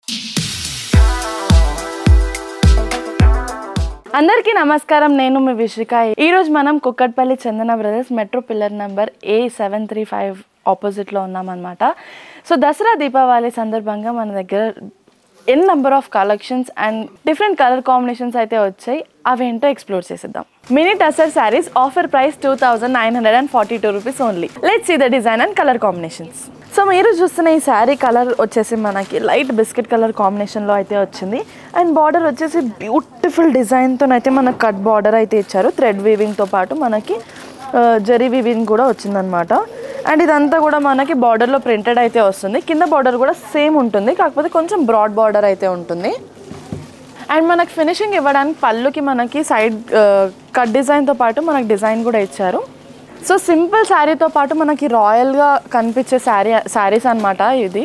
అందరికీ నమస్కారం నేను మీ విశ్రిక ఈ రోజు మనం Kukatpally Chandana brothers metro pillar number A seven three five ఆపోజిట్లో ఉన్నామన్నమాట సో దసరా దీపావళి సందర్భంగా మన దగ్గర N number of collections and different colour combinations అయితే వచ్చాయి అవేంటో ఎక్స్ప్లోర్ చేసేద్దాం mini tussar saris offer price two thousand nine hundred and forty two rupees only let see the design and colour combinations so మీరు చూస్తున్న ఈ శారీ కలర్ వచ్చేసి మనకి లైట్ బిస్కెట్ కలర్ కాంబినేషన్లో అయితే వచ్చింది అండ్ బార్డర్ వచ్చేసి బ్యూటిఫుల్ డిజైన్తో అయితే మనకు కట్ బార్డర్ అయితే ఇచ్చారు థ్రెడ్ వీవింగ్తో పాటు మనకి ఆ, జరీ వీవింగ్ కూడా వచ్చిందనమాట అండ్ ఇదంతా కూడా మనకి బార్డర్లో ప్రింటెడ్ అయితే వస్తుంది కింద బార్డర్ కూడా సేమ్ ఉంటుంది కాకపోతే కొంచెం బ్రాడ్ బార్డర్ అయితే ఉంటుంది అండ్ మనకి ఫినిషింగ్ ఇవ్వడానికి పళ్ళుకి మనకి సైడ్ కట్ డిజైన్తో పాటు మనకి డిజైన్ కూడా ఇచ్చారు సో సింపుల్ శారీతో పాటు మనకి రాయల్గా కనిపించే శారీ శారీస్ అనమాట ఇది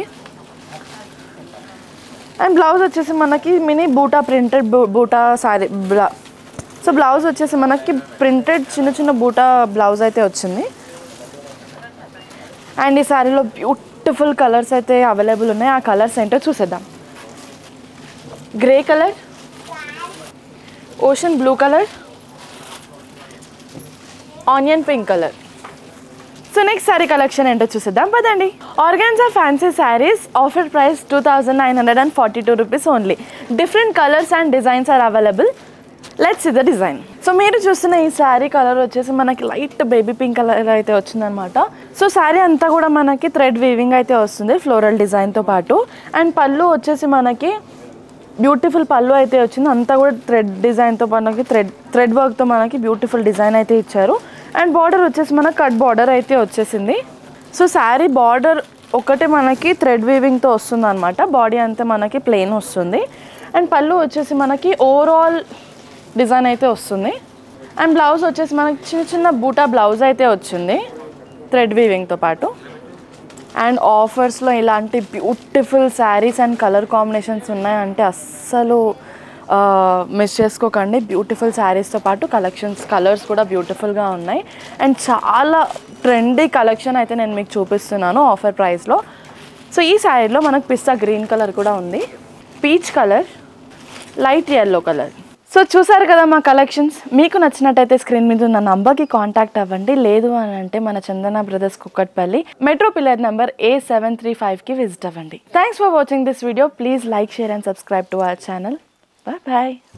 అండ్ బ్లౌజ్ వచ్చేసి మనకి మినీ బూటా ప్రింటెడ్ బూటా శారీ బ్లా సో బ్లౌజ్ వచ్చేసి మనకి ప్రింటెడ్ చిన్న చిన్న బూటా బ్లౌజ్ అయితే వచ్చింది అండ్ ఈ శారీలో బ్యూటిఫుల్ కలర్స్ అయితే అవైలబుల్ ఉన్నాయి ఆ కలర్స్ ఏంటో చూసేద్దాం grey colour ocean blue colour onion pink colour so next sari collection ఏంటో చూసేద్దాం పదండి organza fancy saris offer price two thousand nine hundred and forty two rupees only different colours and designs are available let's is the design so మీరు చూస్తున్న ఈ sari colour వచ్చేసి మనకి light baby pink colour అయితే వచ్చిందనమాట సో శారీ అంతా కూడా మనకి థ్రెడ్ వీవింగ్ అయితే వస్తుంది ఫ్లోరల్ డిజైన్తో పాటు అండ్ పళ్ళు వచ్చేసి మనకి బ్యూటిఫుల్ పళ్ళు అయితే వచ్చింది అంతా కూడా థ్రెడ్ డిజైన్తో మనకి థ్రెడ్ థ్రెడ్ వర్క్తో మనకి బ్యూటిఫుల్ డిజైన్ అయితే ఇచ్చారు అండ్ బార్డర్ వచ్చేసి మనకి కట్ బార్డర్ అయితే వచ్చేసింది సో శారీ బార్డర్ ఒకటి మనకి థ్రెడ్ వీవింగ్తో వస్తుంది అనమాట బాడీ అంతా మనకి ప్లెయిన్ వస్తుంది అండ్ పళ్ళు వచ్చేసి మనకి ఓవరాల్ డిజైన్ అయితే వస్తుంది అండ్ బ్లౌజ్ వచ్చేసి మనకి చిన్న చిన్న బూటా బ్లౌజ్ అయితే వచ్చింది థ్రెడ్ వీవింగ్తో పాటు అండ్ ఆఫర్స్లో ఇలాంటి beautiful saris and colour combinations ఉన్నాయంటే అస్సలు మిస్ చేసుకోకండి బ్యూటిఫుల్ శారీస్తో పాటు కలెక్షన్స్ కలర్స్ కూడా బ్యూటిఫుల్గా ఉన్నాయి అండ్ చాలా ట్రెండీ కలెక్షన్ అయితే నేను మీకు చూపిస్తున్నాను ఆఫర్ ప్రైస్లో సో ఈ శారీలో మనకు పిస్తా గ్రీన్ కలర్ కూడా ఉంది peach colour light yellow colour so చూసారు కదా మా కలెక్షన్స్ మీకు నచ్చినట్టయితే స్క్రీన్ మీద ఉన్న నంబర్కి కాంటాక్ట్ అవ్వండి లేదు అని అంటే మన Chandana brothers Kukatpally metro pillar number A seven three ఫైవ్కి విజిట్ అవ్వండి thanks for watching this video please like share and subscribe to our channel bye bye